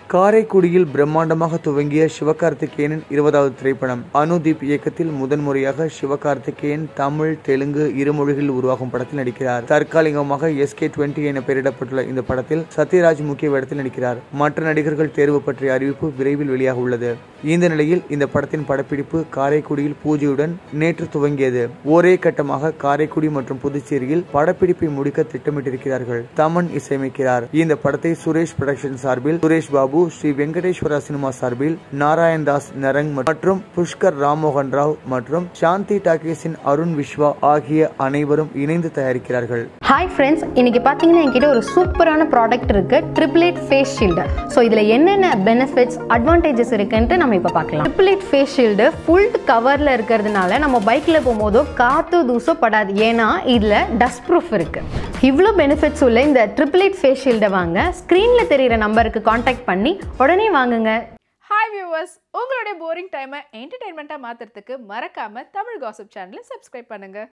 காரைக்குடியில் பிரம்மாண்டமாக துவங்கிய சிவகார்த்திகேயனின் இருபதாவது திரைப்படம் அனுதீப் இயக்கத்தில் முதன்முறையாக சிவகார்த்திகேயன் தமிழ் தெலுங்கு இரு மொழிகளில் உருவாகும் படத்தில் நடிக்கிறார் தற்காலிகமாக எஸ்கே டுவெண்ட்டி என பெயரிடப்பட்டுள்ள இந்த படத்தில் சத்யராஜ் முக்கிய வேடத்தில் நடிக்கிறார் மற்ற நடிகர்கள் தேர்வு பற்றிய அறிவிப்பு விரைவில் வெளியாக உள்ளது இந்த நிலையில் இந்த படத்தின் படப்பிடிப்பு காரைக்குடியில் பூஜையுடன் நேற்று துவங்கியது ஒரே கட்டமாக காரைக்குடி மற்றும் புதுச்சேரியில் படப்பிடிப்பை முடிக்க திட்டமிட்டிருக்கிறார்கள் தமன் இசையமைக்கிறார் இந்த படத்தை சுரேஷ் புரொடக்ஷன் சார்பில் சுரேஷ் பாபு ஸ்ரீ வெங்கடேஸ்வரா சினிமா சார்பில் நாராயண் தாஸ் நரங் மற்றும் புஷ்கர் ராம்மோகன் ராவ் மற்றும் சாந்தி டாக்கீஸின் அருண் விஸ்வா ஆகிய அனைவரும் இணைந்து தயாரிக்கிறார்கள் ஹாய் ஃப்ரெண்ட்ஸ் இன்னைக்கு பார்த்தீங்கன்னா என்கிட்ட ஒரு சூப்பரான ப்ராடக்ட் இருக்கு ட்ரிபிளேட் ஃபேஸ் ஷீல்டு ஸோ இதில் என்னென்ன பெனிஃபிட்ஸ் அட்வான்டேஜஸ் இருக்குன்ட்டு நம்ம இப்போ பார்க்கலாம் ட்ரிபிளேட் ஃபேஸ் ஷீல்டு ஃபுல் கவரில் இருக்கிறதுனால நம்ம பைக்கில் போகும்போதோ காற்று தூசோ படாது ஏன்னா இதில் டஸ்ட் ப்ரூஃப் இருக்கு இவ்வளோ பெனிஃபிட்ஸ் உள்ள இந்த ட்ரிபிளேட் ஃபேஸ் ஷீல்டை வாங்க ஸ்க்ரீனில் தெரியிற நம்பருக்கு காண்டாக்ட் பண்ணி உடனே வாங்குங்க ஹாய் வியூவர்ஸ் உங்களுடைய போரிங் டைமை என்டர்டைன்மெண்ட்டாக மாற்றுறதுக்கு மறக்காமல் தமிழ் காசிப் சேனலை சப்ஸ்கிரைப் பண்ணுங்கள்